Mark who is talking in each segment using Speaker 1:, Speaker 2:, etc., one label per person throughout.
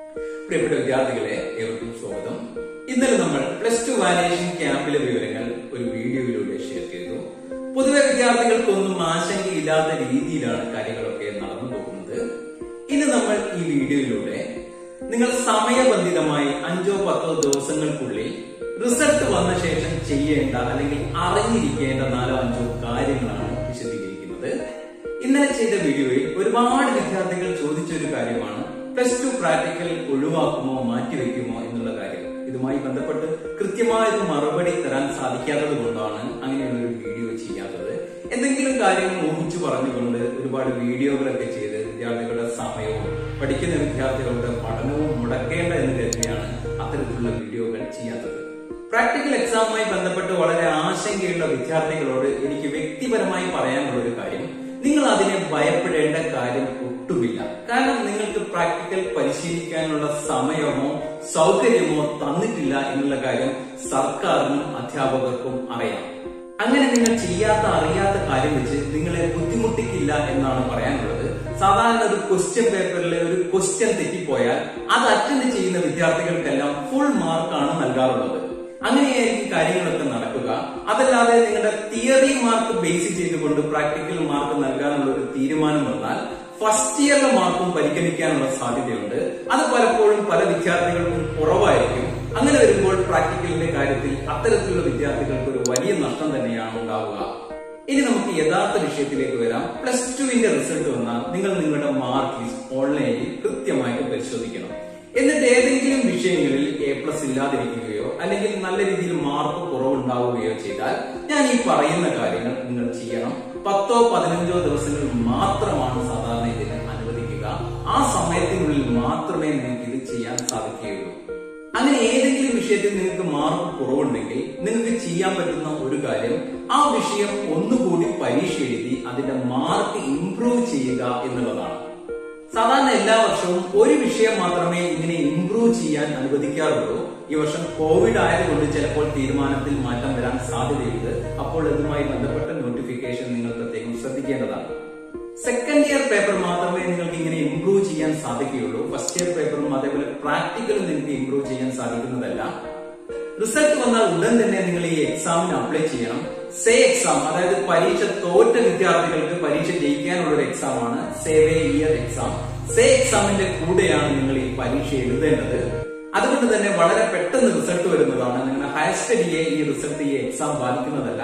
Speaker 1: പ്രിയപ്പെട്ട വിദ്യാർത്ഥികളെ ഏവർക്കും സ്വാഗതം ഇന്നലെ നമ്മൾ പ്ലസ് ടു വാല്യുവേഷൻ ക്യാമ്പിലെ വിവരങ്ങൾ ഒരു വീഡിയോയിലൂടെ ഷെയർ ചെയ്തു പൊതുവെ വിദ്യാർത്ഥികൾക്കൊന്നും ആശങ്കയില്ലാത്ത രീതിയിലാണ് കാര്യങ്ങളൊക്കെ നടന്നു പോകുന്നത് ഇന്ന് നമ്മൾ ഈ വീഡിയോയിലൂടെ നിങ്ങൾ സമയബന്ധിതമായി അഞ്ചോ പത്തോ ദിവസങ്ങൾക്കുള്ളിൽ റിസൾട്ട് വന്ന ശേഷം ചെയ്യേണ്ട അല്ലെങ്കിൽ അറിഞ്ഞിരിക്കേണ്ട നാലോ അഞ്ചോ കാര്യങ്ങളാണ് വിശദീകരിക്കുന്നത് ഇന്നലെ ചെയ്ത വീഡിയോയിൽ ഒരുപാട് വിദ്യാർത്ഥികൾ ചോദിച്ച ഒരു കാര്യമാണ് പ്ലസ് ടു പ്രാക്ടിക്കൽ ഒഴിവാക്കുമോ മാറ്റിവെക്കുമോ എന്നുള്ള കാര്യം ഇതുമായി ബന്ധപ്പെട്ട് കൃത്യമായൊരു മറുപടി തരാൻ സാധിക്കാത്തത് കൊണ്ടാണ് അങ്ങനെയുള്ള ഒരു വീഡിയോ ചെയ്യാത്തത് എന്തെങ്കിലും കാര്യങ്ങൾ ഊഹിച്ചു പറഞ്ഞുകൊണ്ട് ഒരുപാട് വീഡിയോകളൊക്കെ ചെയ്ത് വിദ്യാർത്ഥികളുടെ സമയവും പഠിക്കുന്ന വിദ്യാർത്ഥികളുടെ പഠനവും മുടക്കേണ്ട എന്ന് കരുതിയാണ് അത്തരത്തിലുള്ള വീഡിയോകൾ ചെയ്യാത്തത് പ്രാക്ടിക്കൽ എക്സാമുമായി ബന്ധപ്പെട്ട് വളരെ ആശങ്കയുള്ള വിദ്യാർത്ഥികളോട് എനിക്ക് വ്യക്തിപരമായി പറയാനുള്ള ഒരു കാര്യം നിങ്ങൾ അതിനെ ഭയപ്പെടേണ്ട കാര്യം ഒട്ടുമില്ല കാരണം നിങ്ങൾക്ക് പ്രാക്ടിക്കൽ പരിശീലിക്കാനുള്ള സമയമോ സൗകര്യമോ തന്നിട്ടില്ല എന്നുള്ള കാര്യം സർക്കാരിനും അധ്യാപകർക്കും അറിയാം അങ്ങനെ നിങ്ങൾ ചെയ്യാത്ത അറിയാത്ത കാര്യം വെച്ച് നിങ്ങളെ ബുദ്ധിമുട്ടിക്കില്ല എന്നാണ് പറയാനുള്ളത് സാധാരണ ഒരു ക്വസ്റ്റ്യൻ പേപ്പറിലെ ഒരു ക്വസ്റ്റ്യൻ തെറ്റിപ്പോയാൽ അത് അറ്റൻഡ് ചെയ്യുന്ന വിദ്യാർത്ഥികൾക്കെല്ലാം ഫുൾ മാർക്കാണ് നൽകാറുള്ളത് അങ്ങനെയായിരിക്കും കാര്യങ്ങളൊക്കെ നടക്കുക അതല്ലാതെ നിങ്ങളുടെ തിയറി മാർക്ക് ബേസ് ചെയ്തുകൊണ്ട് പ്രാക്ടിക്കൽ മാർക്ക് നൽകാനുള്ള ഒരു തീരുമാനം വന്നാൽ ഫസ്റ്റ് ഇയറിലെ മാർക്കും പരിഗണിക്കാനുള്ള സാധ്യതയുണ്ട് അത് പലപ്പോഴും പല വിദ്യാർത്ഥികൾക്കും കുറവായിരിക്കും അങ്ങനെ വരുമ്പോൾ പ്രാക്ടിക്കലിന്റെ കാര്യത്തിൽ അത്തരത്തിലുള്ള വിദ്യാർത്ഥികൾക്ക് ഒരു വലിയ നഷ്ടം തന്നെയാണ് ഉണ്ടാവുക ഇനി നമുക്ക് യഥാർത്ഥ വിഷയത്തിലേക്ക് വരാം പ്ലസ് ടുവിന്റെ റിസൾട്ട് വന്നാൽ നിങ്ങൾ നിങ്ങളുടെ മാർക്ക് ലിസ്റ്റ് ഓൺലൈനിൽ കൃത്യമായിട്ട് പരിശോധിക്കണം എന്നിട്ട് ഏതെങ്കിലും വിഷയങ്ങളിൽ എ പ്ലസ് ഇല്ലാതിരിക്കുകയോ അല്ലെങ്കിൽ നല്ല രീതിയിൽ മാർക്ക് കുറവുണ്ടാവുകയോ ചെയ്താൽ ഞാൻ ഈ പറയുന്ന കാര്യങ്ങൾ നിങ്ങൾ ചെയ്യണം പത്തോ പതിനഞ്ചോ ദിവസങ്ങൾ മാത്രമാണ് സാധാരണ ഇതിന് അനുവദിക്കുക ആ സമയത്തിനുള്ളിൽ മാത്രമേ നിങ്ങൾക്ക് ഇത് ചെയ്യാൻ സാധിക്കുകയുള്ളൂ അങ്ങനെ ഏതെങ്കിലും വിഷയത്തിൽ നിങ്ങൾക്ക് മാർക്ക് കുറവുണ്ടെങ്കിൽ നിങ്ങൾക്ക് ചെയ്യാൻ പറ്റുന്ന ഒരു കാര്യം ആ വിഷയം ഒന്നുകൂടി പരീക്ഷ എഴുതി അതിന്റെ മാർക്ക് ഇംപ്രൂവ് ചെയ്യുക എന്നുള്ളതാണ് സാധാരണ എല്ലാ വർഷവും ഒരു വിഷയം മാത്രമേ ഇങ്ങനെ ഇംപ്രൂവ് ചെയ്യാൻ അനുവദിക്കാറുള്ളൂ ഈ വർഷം കോവിഡ് ആയതുകൊണ്ട് ചിലപ്പോൾ തീരുമാനത്തിൽ മാറ്റം വരാൻ സാധ്യതയുണ്ട് അപ്പോൾ ഇതുമായി ബന്ധപ്പെട്ട നോട്ടിഫിക്കേഷൻ നിങ്ങൾ പ്രത്യേകം ശ്രദ്ധിക്കേണ്ടതാണ് സെക്കൻഡ് ഇയർ പേപ്പർ മാത്രമേ നിങ്ങൾക്ക് ഇങ്ങനെ ഇംപ്രൂവ് ചെയ്യാൻ സാധിക്കുകയുള്ളൂ ഫസ്റ്റ് ഇയർ പേപ്പറും അതേപോലെ പ്രാക്ടിക്കലും നിങ്ങൾക്ക് ഇംപ്രൂവ് ചെയ്യാൻ സാധിക്കുന്നതല്ല റിസൾട്ട് വന്നാൽ ഉടൻ തന്നെ നിങ്ങൾ ഈ എക്സാമിന് അപ്ലൈ ചെയ്യണം സേ എക്സാം അതായത് പരീക്ഷ തോറ്റ വിദ്യാർത്ഥികൾക്ക് പരീക്ഷ ജയിക്കാനുള്ള ഒരു എക്സാം ആണ് സേവേ ഇയർ എക്സാം സേ എക്സാമിന്റെ കൂടെയാണ് നിങ്ങൾ ഈ പരീക്ഷ എഴുതേണ്ടത് അതുകൊണ്ട് തന്നെ വളരെ പെട്ടെന്ന് റിസൾട്ട് വരുന്നതാണ് നിങ്ങളുടെ ഹയർ സ്റ്റഡിയെ ഈ റിസൾട്ട് ഈ എക്സാം ബാധിക്കുന്നതല്ല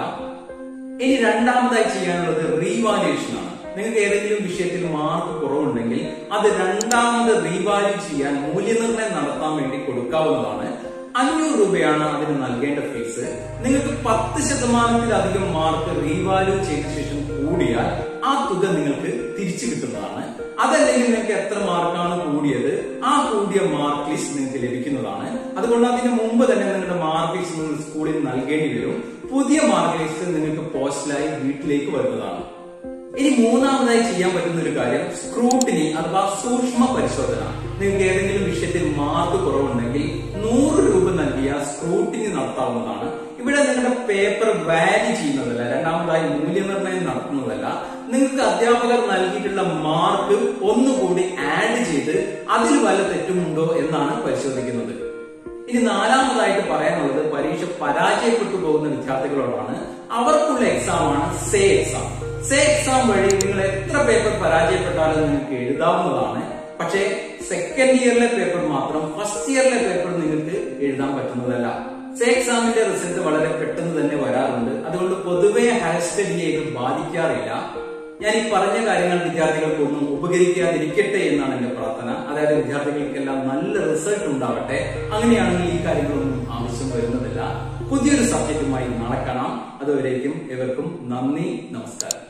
Speaker 1: ഇനി രണ്ടാമതായി ചെയ്യാനുള്ളത് റീവാലുവേഷൻ ആണ് നിങ്ങൾക്ക് ഏതെങ്കിലും വിഷയത്തിൽ മാർക്ക് കുറവുണ്ടെങ്കിൽ അത് രണ്ടാമത് റീവാല്യൂ ചെയ്യാൻ മൂല്യനിർണ്ണയം നടത്താൻ വേണ്ടി കൊടുക്കാവുന്നതാണ് അഞ്ഞൂറ് രൂപയാണ് അതിന് നൽകേണ്ട ഫീസ് നിങ്ങൾക്ക് പത്ത് ശതമാനത്തിലധികം മാർക്ക് റീവാല്യൂ ചെയ്ത ശേഷം കൂടിയാൽ ആ തുക നിങ്ങൾക്ക് തിരിച്ചു കിട്ടുന്നതാണ് അതല്ലെങ്കിൽ നിങ്ങൾക്ക് എത്ര മാർക്കാണ് കൂടിയത് ആ കൂടിയ മാർക്ക് ലിസ്റ്റ് നിങ്ങൾക്ക് ലഭിക്കുന്നതാണ് അതുകൊണ്ട് അതിന് മുമ്പ് തന്നെ നിങ്ങളുടെ മാർക്ക് ലിസ്റ്റ് നിങ്ങൾ സ്കൂളിൽ നൽകേണ്ടി വരും പുതിയ മാർക്ക് ലിസ്റ്റ് നിങ്ങൾക്ക് പോസ്റ്റലായി വീട്ടിലേക്ക് വരുന്നതാണ് ഇനി മൂന്നാമതായി ചെയ്യാൻ പറ്റുന്ന ഒരു കാര്യം സ്ക്രൂട്ടിനി അഥവാ സൂക്ഷ്മ പരിശോധന നിങ്ങൾക്ക് ഏതെങ്കിലും വിഷയത്തിൽ മാർക്ക് കുറവുണ്ടെങ്കിൽ നൂറ് രൂപ നൽകിയ സ്ക്രൂട്ടിനി നടത്താവുന്നതാണ് ഇവിടെ നിങ്ങളുടെ പേപ്പർ വാല്യൂ ചെയ്യുന്നതല്ല രണ്ടാമതായി മൂല്യനിർണ്ണയം നടത്തുന്നതല്ല നിങ്ങൾക്ക് അധ്യാപകർ നൽകിയിട്ടുള്ള മാർക്ക് ഒന്നുകൂടി ആഡ് ചെയ്ത് അതിൽ വല്ല തെറ്റുമുണ്ടോ എന്നാണ് പരിശോധിക്കുന്നത് ഇനി നാലാമതായിട്ട് പറയാനുള്ളത് പരീക്ഷ പരാജയപ്പെട്ടു പോകുന്ന വിദ്യാർത്ഥികളോടാണ് അവർക്കുള്ള എക്സാം ആണ് സേ എക്സാം സേ എക്സാം വഴി നിങ്ങൾ എത്ര പേപ്പർ പരാജയപ്പെട്ടാലും നിങ്ങൾക്ക് എഴുതാവുന്നതാണ് പക്ഷേ സെക്കൻഡ് ഇയറിലെ പേപ്പർ മാത്രം ഫസ്റ്റ് ഇയറിലെ പേപ്പർ നിങ്ങൾക്ക് എഴുതാൻ പറ്റുന്നതല്ല സേ എക്സാമിന്റെ റിസൾട്ട് വളരെ പെട്ടെന്ന് തന്നെ വരാറുണ്ട് അതുകൊണ്ട് പൊതുവെ ഹയർ സ്റ്റഡിയെ ഇത് ബാധിക്കാറില്ല ഞാൻ ഈ പറഞ്ഞ കാര്യങ്ങൾ വിദ്യാർത്ഥികൾക്കൊന്നും ഉപകരിക്കാതിരിക്കട്ടെ എന്നാണ് എന്റെ പ്രാർത്ഥന അതായത് വിദ്യാർത്ഥികൾക്കെല്ലാം നല്ല റിസൾട്ട് ഉണ്ടാവട്ടെ അങ്ങനെയാണെങ്കിൽ ഈ കാര്യങ്ങളൊന്നും ആവശ്യം വരുന്നതില്ല പുതിയൊരു സബ്ജക്റ്റുമായി നാളെ കാണാം അതുവരേക്കും എവർക്കും നന്ദി നമസ്കാരം